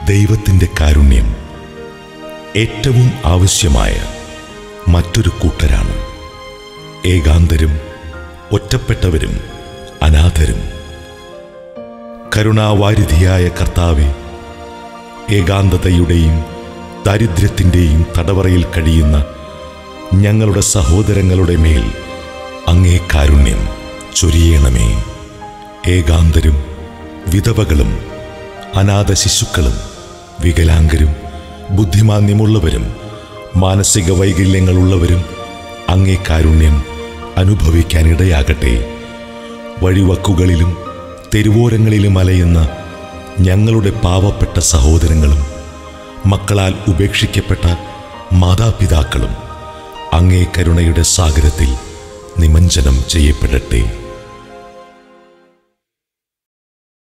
ദൈവത്തിൻ്റെ കാരുണ്യം ഏറ്റവും ആവശ്യമായ മറ്റൊരു കൂട്ടരാണ് ഏകാന്തരും ഒറ്റപ്പെട്ടവരും അനാഥരും കരുണാവാരിധിയായ കർത്താവെ ഏകാന്തതയുടെയും ദാരിദ്ര്യത്തിൻ്റെയും തടവറയിൽ കഴിയുന്ന ഞങ്ങളുടെ സഹോദരങ്ങളുടെ മേൽ അങ്ങേ കാരുണ്യം ചൊരിയണമേ ഏകാന്തരും വിധവകളും അനാഥ ശിശുക്കളും വികലാംഗരും ബുദ്ധിമാന്യമുള്ളവരും മാനസിക വൈകല്യങ്ങളുള്ളവരും അങ്ങേ കാരുണ്യം അനുഭവിക്കാനിടയാകട്ടെ വഴിവക്കുകളിലും തെരുവോരങ്ങളിലും അലയുന്ന ഞങ്ങളുടെ പാവപ്പെട്ട സഹോദരങ്ങളും മക്കളാൽ ഉപേക്ഷിക്കപ്പെട്ട മാതാപിതാക്കളും അങ്ങേ കരുണയുടെ സാഗരത്തിൽ നിമഞ്ജനം ചെയ്യപ്പെടട്ടെ